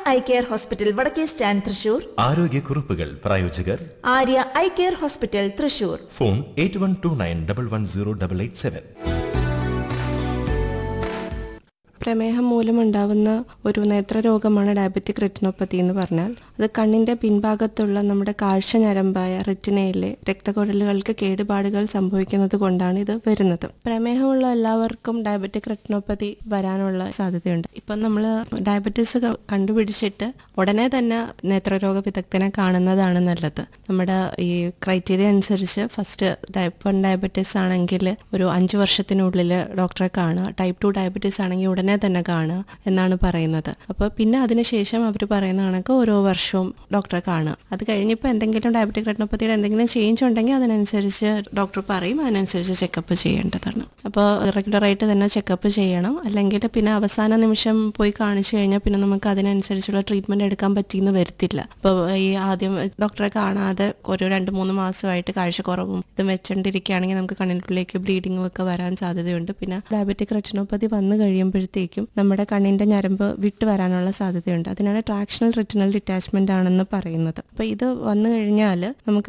I care hospital വടക്കേ stand Thrissur ആരോഗ്യക്കുറിപ്പുകൾ പ്രായോജകർ Arya eye care hospital Thrissur phone eight one two nine double one zero double eight seven പ്രമേഹം മൂലമുണ്ടാവുന്ന ഒരു നേത്രരോഗമാണ് ഡയബറ്റിക് റെറ്റിനോപ്പതി എന്ന് പറഞ്ഞാൽ അത് കണ്ണിന്റെ പിൻഭാഗത്തുള്ള നമ്മുടെ കാഴ്ച ഞരമ്പായ റെറ്റിനയിലെ രക്തക്കുഴലുകൾക്ക് കേടുപാടുകൾ സംഭവിക്കുന്നത് കൊണ്ടാണ് ഇത് വരുന്നത് പ്രമേഹമുള്ള എല്ലാവർക്കും ഡയബറ്റിക് റെറ്റിനോപ്പതി വരാനുള്ള സാധ്യതയുണ്ട് ഇപ്പം നമ്മൾ ഡയബറ്റീസ് ക- കണ്ടുപിടിച്ചിട്ട് ഉടനെ തന്നെ നേത്രരോഗ വിദഗ്ധനെ കാണുന്നതാണ് നല്ലത് നമ്മുടെ ഈ ക്രൈറ്റീരിയ അനുസരിച്ച് ഫസ്റ്റ് ടൈപ്പ് വൺ ഡയബറ്റീസ് ആണെങ്കിൽ ഒരു അഞ്ച് വർഷത്തിനുള്ളിൽ ഡോക്ടറെ കാണുക ടൈപ്പ് ടു ഡയബറ്റീസ് ആണെങ്കിൽ ഉടനെ തന്നെ കാണുക എന്നാണ് പറയുന്നത് അപ്പോൾ പിന്നെ അതിനുശേഷം അവർ പറയുന്ന കണക്ക് ഓരോ വർഷവും ഡോക്ടറെ കാണുക അത് കഴിഞ്ഞിപ്പോൾ എന്തെങ്കിലും ഡയബറ്റിക് റെറ്റിനോപ്പതിയുടെ എന്തെങ്കിലും ചേഞ്ച് ഉണ്ടെങ്കിൽ അതിനനുസരിച്ച് ഡോക്ടർ പറയും അതിനനുസരിച്ച് ചെക്കപ്പ് ചെയ്യേണ്ടതാണ് അപ്പോൾ റെഗുലറായിട്ട് തന്നെ ചെക്കപ്പ് ചെയ്യണം അല്ലെങ്കിൽ പിന്നെ അവസാന നിമിഷം പോയി കാണിച്ചു കഴിഞ്ഞാൽ പിന്നെ നമുക്ക് അതിനനുസരിച്ചുള്ള ട്രീറ്റ്മെന്റ് എടുക്കാൻ പറ്റിയെന്ന് വരത്തില്ല അപ്പോൾ ഈ ആദ്യം ഡോക്ടറെ കാണാതെ ഒരു രണ്ട് മൂന്ന് മാസമായിട്ട് കാഴ്ചക്കുറവും ഇത് വെച്ചുകൊണ്ടിരിക്കുകയാണെങ്കിൽ നമുക്ക് കണ്ണിനുള്ളിലേക്ക് ബ്ലീഡിങ്ങും ഒക്കെ വരാൻ സാധ്യതയുണ്ട് പിന്നെ ഡയബറ്റിക് റെറ്റിനോപ്പതി വന്നു കഴിയുമ്പോഴത്തേക്കും നമ്മുടെ കണ്ണിന്റെ ഞരമ്പ് വിട്ടു വരാനുള്ള സാധ്യതയുണ്ട് അതിനാണ് ട്രാക്ഷണൽ റെറ്റിനൽ ഡിറ്റാച്ച്മെന്റ് ആണെന്ന് പറയുന്നത് അപ്പോൾ ഇത് വന്നു കഴിഞ്ഞാൽ നമുക്ക്